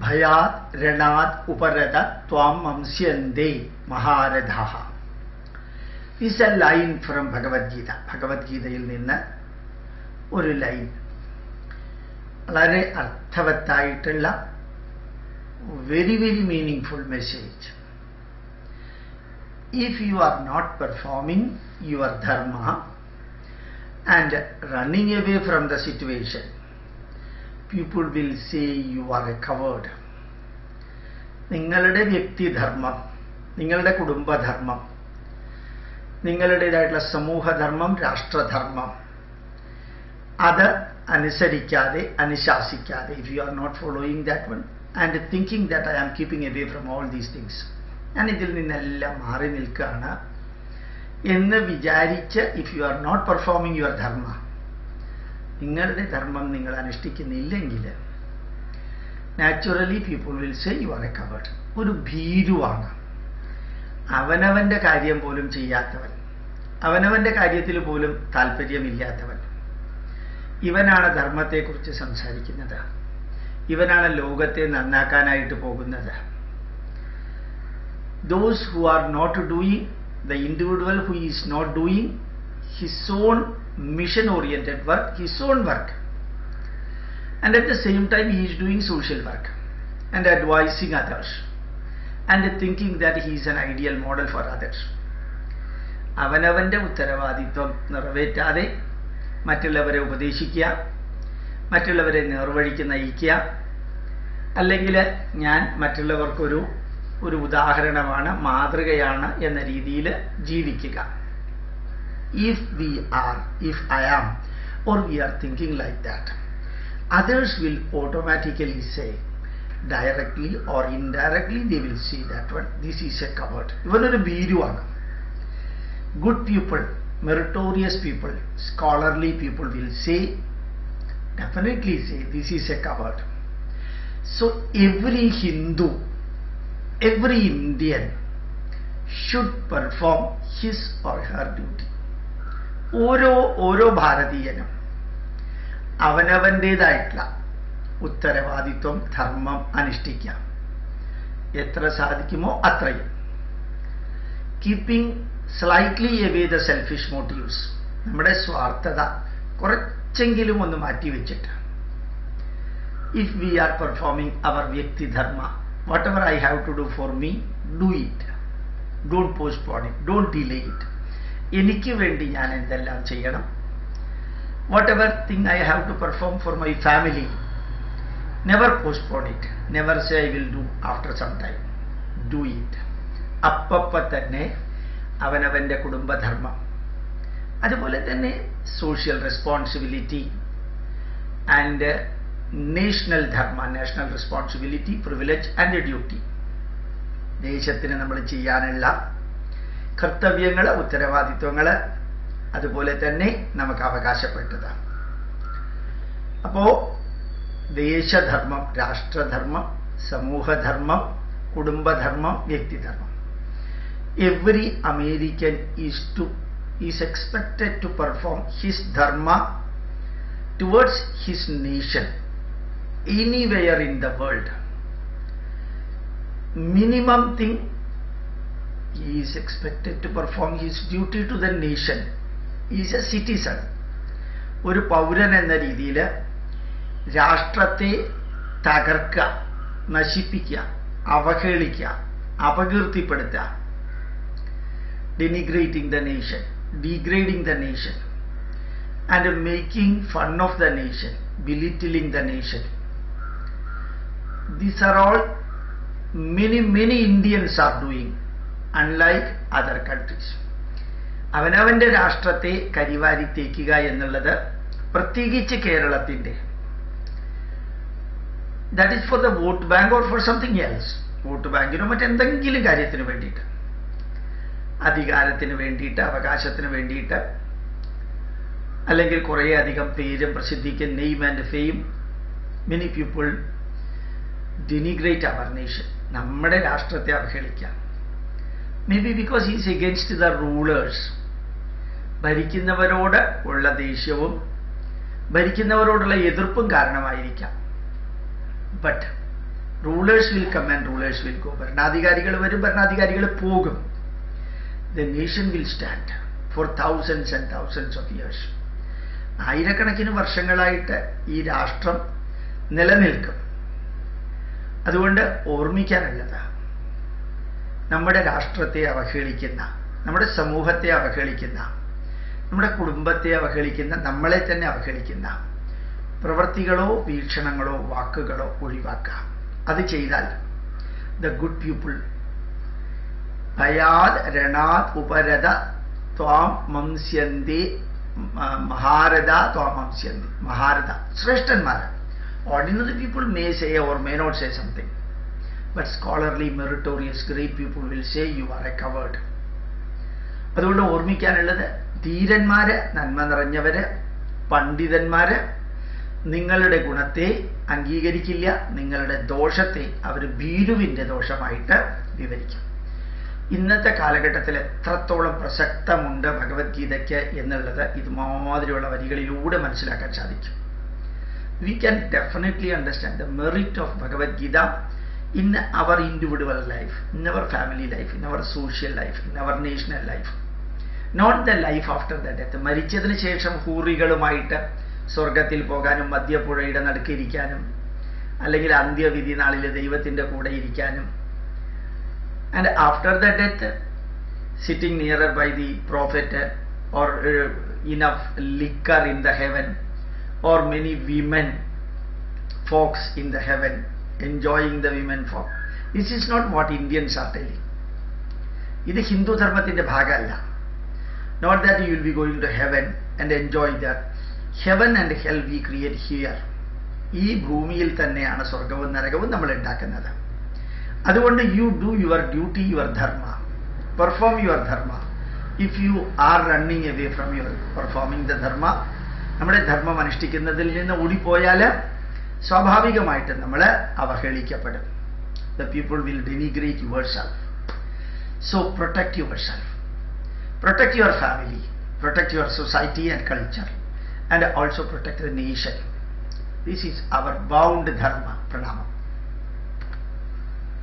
ഭയാത് രണാത് ഉപരത ത്വാം വംസ്യന്തേ മഹാരഥ is A line from Bhagavad Gita ഭഗവത്ഗീതയിൽ നിന്ന് ഒരു ലൈൻ വളരെ അർത്ഥവത്തായിട്ടുള്ള very very meaning message if you are not performing your dharma and running away from the situation, people will say you are a coward. നിങ്ങളുടെ വ്യക്തിധർമ്മം നിങ്ങളുടെ കുടുംബധർമ്മം നിങ്ങളുടേതായിട്ടുള്ള സമൂഹധർമ്മം രാഷ്ട്രധർമ്മം അത് അനുസരിക്കാതെ അനുശാസിക്കാതെ if you are not following that one and thinking that I am keeping away from all these things ഞാൻ ഇതിൽ നിന്നെല്ലാം മാറി നിൽക്കുകയാണ് എന്ന് വിചാരിച്ച് if you are not performing your dharma നിങ്ങളുടെ ധർമ്മം നിങ്ങൾ അനുഷ്ഠിക്കുന്നില്ലെങ്കിൽ naturally people will say you are a coward ഒരു ഭീരുവാണ് അവനവന്റെ കാര്യം പോലും ചെയ്യാത്തവൻ അവനവന്റെ കാര്യത്തിൽ പോലും താല്പര്യമില്ലാത്തവൻ ഇവനാണ് ധർമ്മത്തെക്കുറിച്ച് സംസാരിക്കുന്നത് ഇവനാണ് ലോകത്തെ നന്നാക്കാനായിട്ട് പോകുന്നത് those who are not doing, the individual who is not doing his own mission oriented work, his own work. And at the same time, he is doing social work and advising others and thinking that he is an ideal model for others. അവനവന്റെ ഉത്തരവാദിത്വം നിറവേറ്റാതെ മറ്റുള്ളവരെ ഉപദേശിക്കുക മറ്റുള്ളവരെ നേർവഴിക്ക് നയിക്കുക അല്ലെങ്കിൽ ഞാൻ മറ്റുള്ളവർക്കൊരു ഒരു ഉദാഹരണമാണ് മാതൃകയാണ് എന്ന രീതിയിൽ ജീവിക്കുക if we are if I am or we are thinking like that others will automatically say directly or indirectly they will see that one this is a coward ഇവനൊരു ഭീരുവാണ് good people meritorious people scholarly people will say definitely say this is a coward so every Hindu every Indian should perform his or her duty. ഓരോ ഓരോ ഭാരതീയനും അവനവൻ്റേതായിട്ടുള്ള ഉത്തരവാദിത്വം ധർമ്മം അനുഷ്ഠിക്കാം എത്ര സാധിക്കുമോ അത്രയും keeping slightly away the selfish motives നമ്മുടെ സ്വാർത്ഥത കുറച്ചെങ്കിലും ഒന്ന് മാറ്റിവെച്ചിട്ട് if we are performing our വ്യക്തിധർമ്മ whatever I have to do for me, do it. Don't postpone it. Don't delay it. എനിക്ക് വേണ്ടി ഞാൻ എന്തെല്ലാം ചെയ്യണം whatever thing I have to perform for my family never postpone it never say I will do after some time do it അപ്പപ്പ തന്നെ അവനവൻ്റെ കുടുംബധർമ്മം അതുപോലെ തന്നെ social responsibility and national dharma national responsibility privilege and duty ദേശത്തിന് നമ്മൾ ചെയ്യാനുള്ള കർത്തവ്യങ്ങൾ ഉത്തരവാദിത്വങ്ങൾ അതുപോലെ തന്നെ നമുക്ക് അവകാശപ്പെട്ടത് അപ്പോ ദേശധർമ്മം രാഷ്ട്രധർമ്മം സമൂഹധർമ്മം കുടുംബധർമ്മം വ്യക്തിധർമ്മം every American is to is expected to perform his dharma towards his nation anywhere in the world. Minimum thing, he is expected to perform his duty to the nation. He is a citizen. ഒരു പൗരൻ എന്ന രീതിയിൽ രാഷ്ട്രത്തെ തകർക്കുക നശിപ്പിക്കുക അവഹേളിക്കുക അപകീർത്തിപ്പെടുത്തുക denigrating the nation degrading the nation and making fun of the nation belittling the nation. These are all many, many Indians are doing, unlike other countries. അവനവന്റെ രാഷ്ട്രത്തെ കരിവാരി തേക്കുക എന്നുള്ളത് പ്രത്യേകിച്ച് കേരളത്തിന്റെ that is for the vote bank or for something else vote ബാങ്കിനോ മറ്റെന്തെങ്കിലും കാര്യത്തിന് വേണ്ടിയിട്ട് അധികാരത്തിന് വേണ്ടിയിട്ട് അവകാശത്തിന് വേണ്ടിയിട്ട് അല്ലെങ്കിൽ കുറേ അധികം പേരും പ്രസിദ്ധിക്ക് name and fame many people denigrate our nation നമ്മുടെ രാഷ്ട്രത്തെ അവഹേളിക്കാം maybe because is against the rulers ഭരിക്കുന്നവരോട് ഉള്ള ദേഷ്യവും ഭരിക്കുന്നവരോടുള്ള എതിർപ്പും കാരണമായിരിക്കാം but rulers will come and rulers will go ഭരണാധികാരികൾ വരും ഭരണാധികാരികൾ പോകും the nation will stand for thousands and thousands of years ആയിരക്കണക്കിന് വർഷങ്ങളായിട്ട് ഈ രാഷ്ട്രം നിലനിൽക്കും അതുകൊണ്ട് ഓർമ്മിക്കാനുള്ളത് നമ്മുടെ രാഷ്ട്രത്തെ അവഹേളിക്കുന്ന നമ്മുടെ സമൂഹത്തെ അവഹേളിക്കുന്ന നമ്മുടെ കുടുംബത്തെ അവഹേളിക്കുന്ന നമ്മളെ തന്നെ അവഹേളിക്കുന്ന പ്രവൃത്തികളോ വീക്ഷണങ്ങളോ വാക്കുകളോ ഒഴിവാക്കാം അത് ചെയ്താൽ ദ ഗുഡ് പീപ്പിൾ ഭയാത് രണാത് ഉപരത ത്വാം മംസ്യന്തി മഹാരഥ ത്വാം മംസ്യന്തി മഹാരഥ ശ്രേഷ്ഠന്മാർ ordinary people may say or may not say something but scholarly meritorious great people will say you are a coward അതുകൊണ്ട് ഓർമ്മിക്കാനുള്ളത് ധീരന്മാര് നന്മ നിറഞ്ഞവര് പണ്ഡിതന്മാര് നിങ്ങളുടെ ഗുണത്തെ അംഗീകരിക്കില്ല നിങ്ങളുടെ ദോഷത്തെ അവർ ഭീരുവിന്റെ ദോഷമായിട്ട് വിവരിക്കും ഇന്നത്തെ കാലഘട്ടത്തിൽ എത്രത്തോളം പ്രസക്തമുണ്ട് ഭഗവത്ഗീതയ്ക്ക് എന്നുള്ളത് ഇതുമാതിരിയുള്ള വരികളിലൂടെ മനസ്സിലാക്കാൻ സാധിക്കും we can definitely understand the merit of Bhagavad Gita in our individual life in our family life in our social life in our national life not the life after the death മരിച്ചതിന് ശേഷം ഹൂറികളുമായിട്ട് സ്വർഗത്തിൽ പോകാനും മധ്യപ്പുഴയുടെ നടുക്കിരിക്കാനും അല്ലെങ്കിൽ അന്ത്യവിധി നാളിൽ ദൈവത്തിൻ്റെ കൂടെ ഇരിക്കാനും and after the death sitting nearer by the prophet or enough liquor in the heaven or many women folks in the heaven enjoying the women folk this is not what Indians are telling ഇത് ഹിന്ദു ധർമ്മത്തിന്റെ ഭാഗമല്ല not that you will be going to heaven and enjoy that heaven and hell we create here ഈ ഭൂമിയിൽ തന്നെയാണ് സ്വർഗവും നരകവും നമ്മൾ ഉണ്ടാക്കുന്നത് അതുകൊണ്ട് you do your duty your dharma perform your dharma if you are running away from your performing the dharma നമ്മുടെ ധർമ്മം അനുഷ്ഠിക്കുന്നതിൽ നിന്ന് ഓടിപ്പോയാൽ സ്വാഭാവികമായിട്ട് നമ്മൾ അവഹേളിക്കപ്പെടും the people will denigrate yourself so protect yourself protect your family protect your society and culture and also protect the nation. This is our bound dharma. Pranamam.